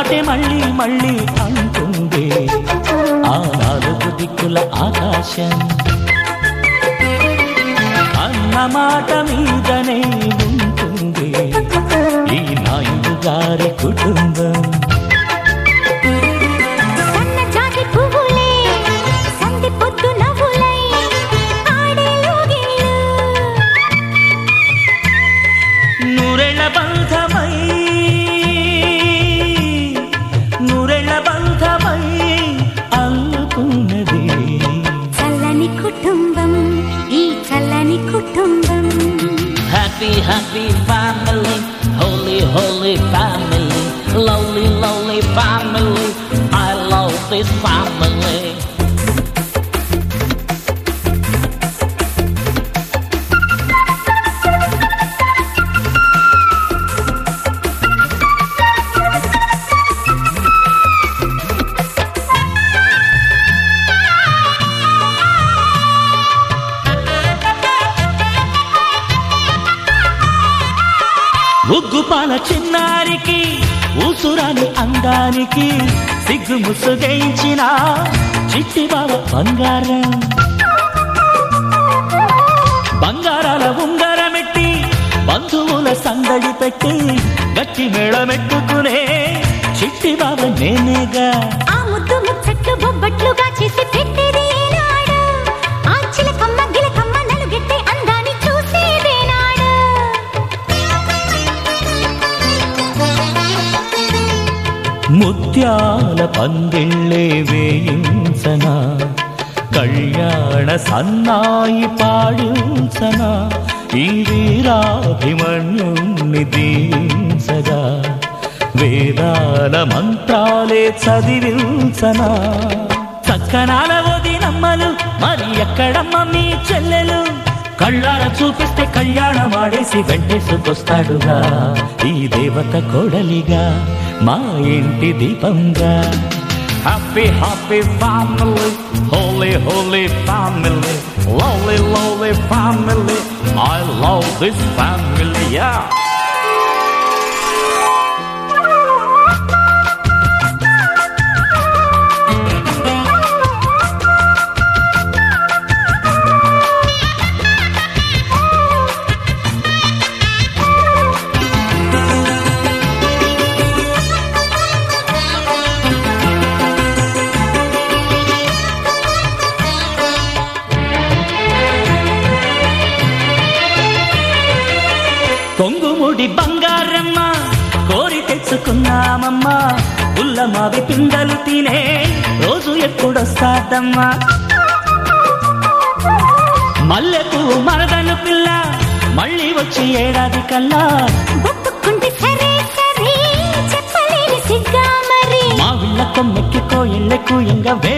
మాటే మళ్ళీ మళ్ళీ అంటుంది ఆ నాలుగు దిక్కుల ఆకాశం అన్న మాట మీదనే ఉంటుంది ఈ నాయుడు గారి కుటుంబం సన్నజాజి పువ్వులే సంధి పొద్దు నవ్వులై ఆడే లోగిళ్ళు నూరెళ్ళ బంధమై నూరెళ్ళ బంధమై అల్లుకున్నది చల్లని కుటుంబం ఈ చల్లని కుటుంబం Happy, happy family, holy, holy family, lovely, lovely family. I love this family. ఉగ్గుపాల చిన్నారికి ఊసురాని అందానికి సిగ్గు ముసుగయించిన చిట్టి బావ బంగారం బంగారాల ఉంగరమెట్టి బంధువుల సందడి పెట్టి గట్టి మేళమెట్టుకునే చిట్టి బావ నేనేగా ఆ ముద్దు ముచ్చట్లు బొబ్బట్లుగా చేసి పెట్టేది ఏనాడు ఆ చిలకమ్మ గిలకమ్మ నలుగెట్టే అందాన్ని చూసేదేనాడు ముత్యాల పందిళ్ళే వేయించనా కళ్యాణ సన్నాయి పాడించనా ఈ వీరాభిమన్యుణ్ణి దీవించగా వేదాల మంత్రాలే చదివించనా చక్కనాల వదినమ్మలు మరి ఎక్కడమ్మ మీ చెల్లెలు కళ్ళార చూపిస్తే కళ్యాణం ఆడేసి వెంటేసుకొస్తాడుగా ఈ దేవత కోడలిగా మా ఇంటి దీపంగా happy happy family holy holy family lovely lovely family I love this family yeah కొంగుముడి బంగారమ్మ కోరి తెచ్చుకున్నామమ్మా పుల్లమావి పిందలు తినే రోజు ఎప్పుడొస్తాదమ్మా మల్లెపూ మరదను పిల్ల మళ్ళీ వచ్చి ఏడాది కల్లా ఒప్పుకుంటే సరే సరే చెప్పలేని సిగ్గా మరి మా విళ్ళ కొమ్మెక్కి కోయిళ్ళకు ఎంగ